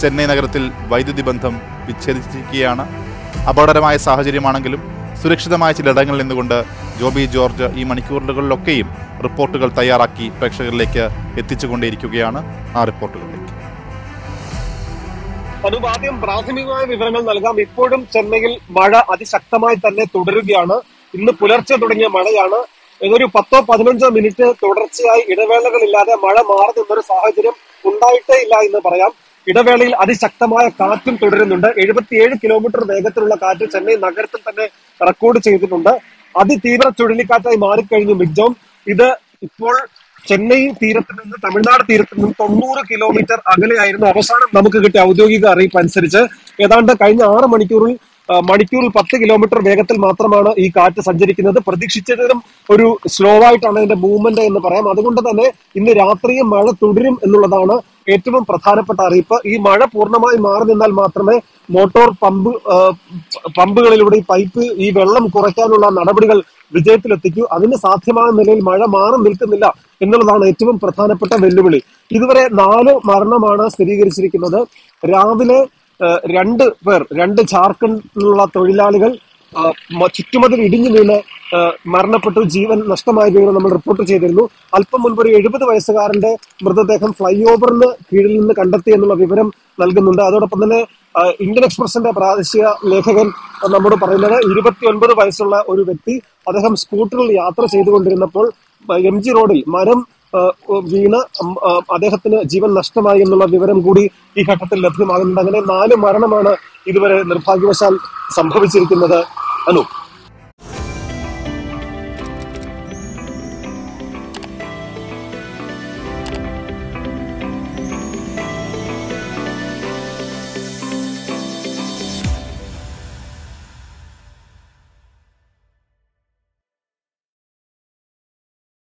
ചെന്നൈ നഗരത്തിൽ വൈദ്യുതി ബന്ധം വിച്ഛേദിച്ചിരിക്കുകയാണ് അപകടകരമായ സാഹചര്യമാണെങ്കിലും സുരക്ഷിതമായ ചിലയിടങ്ങളിൽ നിന്നുകൊണ്ട് ജോബി ജോർജ് ഈ മണിക്കൂറുകളിലൊക്കെയും റിപ്പോർട്ടുകൾ തയ്യാറാക്കി പ്രേക്ഷകരിലേക്ക് എത്തിച്ചുകൊണ്ടേയിരിക്കുകയാണ് ആ റിപ്പോർട്ടുകളിലേക്ക് അനൂപ് ആദ്യം പ്രാഥമികമായ വിവരങ്ങൾ നൽകാം ഇപ്പോഴും ചെന്നൈയിൽ മഴ അതിശക്തമായി തന്നെ തുടരുകയാണ് ഇന്ന് പുലർച്ചെ തുടങ്ങിയ മഴയാണ് ഒരു പത്തോ പതിനഞ്ചോ മിനിറ്റ് തുടർച്ചയായി ഇടവേളകളില്ലാതെ മഴ മാറി നിന്നൊരു സാഹചര്യം ഉണ്ടായിട്ടേ ഇല്ല എന്ന് പറയാം ഇടവേളയിൽ അതിശക്തമായ കാറ്റും തുടരുന്നുണ്ട് എഴുപത്തിയേഴ് കിലോമീറ്റർ വേഗത്തിലുള്ള കാറ്റ് ചെന്നൈ നഗരത്തിൽ തന്നെ റെക്കോർഡ് ചെയ്തിട്ടുണ്ട് അതിതീവ്ര ചുഴലിക്കാറ്റായി മാറിക്കഴിഞ്ഞു മിഗ്ജോം ഇത് ഇപ്പോൾ ചെന്നൈ തീരത്ത് നിന്ന് തമിഴ്നാട് തീരത്ത് നിന്ന് തൊണ്ണൂറ് കിലോമീറ്റർ അകലെയായിരുന്നു അവസാനം നമുക്ക് കിട്ടിയ ഔദ്യോഗിക അറിയിപ്പ് അനുസരിച്ച് ഏതാണ്ട് കഴിഞ്ഞ ആറ് മണിക്കൂറിൽ ആ, മണിക്കൂറിൽ പത്ത് കിലോമീറ്റർ വേഗത്തിൽ മാത്രമാണ് ഈ കാറ്റ് സഞ്ചരിക്കുന്നത് പ്രതീക്ഷിച്ചതിലും ഒരു സ്ലോ ആയിട്ടാണ് ഇതിന്റെ മൂവ്മെന്റ് എന്ന് പറയാം അതുകൊണ്ട് തന്നെ ഇന്ന് രാത്രിയും മഴ തുടരും എന്നുള്ളതാണ് ഏറ്റവും പ്രധാനപ്പെട്ട അറിയിപ്പ് ഈ മഴ പൂർണ്ണമായി മാറി നിന്നാൽ മാത്രമേ മോട്ടോർ പമ്പ് ആ, പമ്പുകളിലൂടെ ഈ പൈപ്പ് ഈ വെള്ളം കുറയ്ക്കാനുള്ള നടപടികൾ വിജയത്തിലെത്തിക്കൂ അതിന് സാധ്യമായ നിലയിൽ മഴ മാറി നിൽക്കുന്നില്ല എന്നുള്ളതാണ് ഏറ്റവും പ്രധാനപ്പെട്ട വെല്ലുവിളി ഇതുവരെ നാല് മരണമാണ് സ്ഥിരീകരിച്ചിരിക്കുന്നത് രാവിലെ ആ, രണ്ട് പേർ രണ്ട് ജാർഖണ്ഡിലുള്ള തൊഴിലാളികൾ ആ, മ- ചുറ്റുമതിൽ ഇടിഞ്ഞു വീണ് ആ, മരണപ്പെട്ടു ജീവൻ നഷ്ടമായ വിവരം നമ്മൾ റിപ്പോർട്ട് ചെയ്തിരുന്നു അല്പം മുൻപ് ഒരു എഴുപത് വയസ്സുകാരന്റെ മൃതദേഹം ഫ്ലൈ ഓവറിന് കീഴിൽ നിന്ന് കണ്ടെത്തി എന്നുള്ള വിവരം നൽകുന്നുണ്ട് അതോടൊപ്പം തന്നെ ആ, ഇന്ത്യൻ എക്സ്പ്രസിന്റെ പ്രാദേശിക ലേഖകൻ നമ്മോട് പറയുന്നത് ഇരുപത്തിയൊൻപത് വയസ്സുള്ള ഒരു വ്യക്തി അദ്ദേഹം സ്കൂട്ടറിൽ യാത്ര ചെയ്തുകൊണ്ടിരുന്നപ്പോൾ എം ജി റോഡിൽ മരം ആ, വീണ് ഉം, ആ, അദ്ദേഹത്തിന് ജീവൻ നഷ്ടമായി എന്നുള്ള വിവരം കൂടി ഈ ഘട്ടത്തിൽ ലഭ്യമാകുന്നുണ്ട് അങ്ങനെ നാല് മരണമാണ് ഇതുവരെ നിർഭാഗ്യവശാൽ സംഭവിച്ചിരിക്കുന്നത് അനു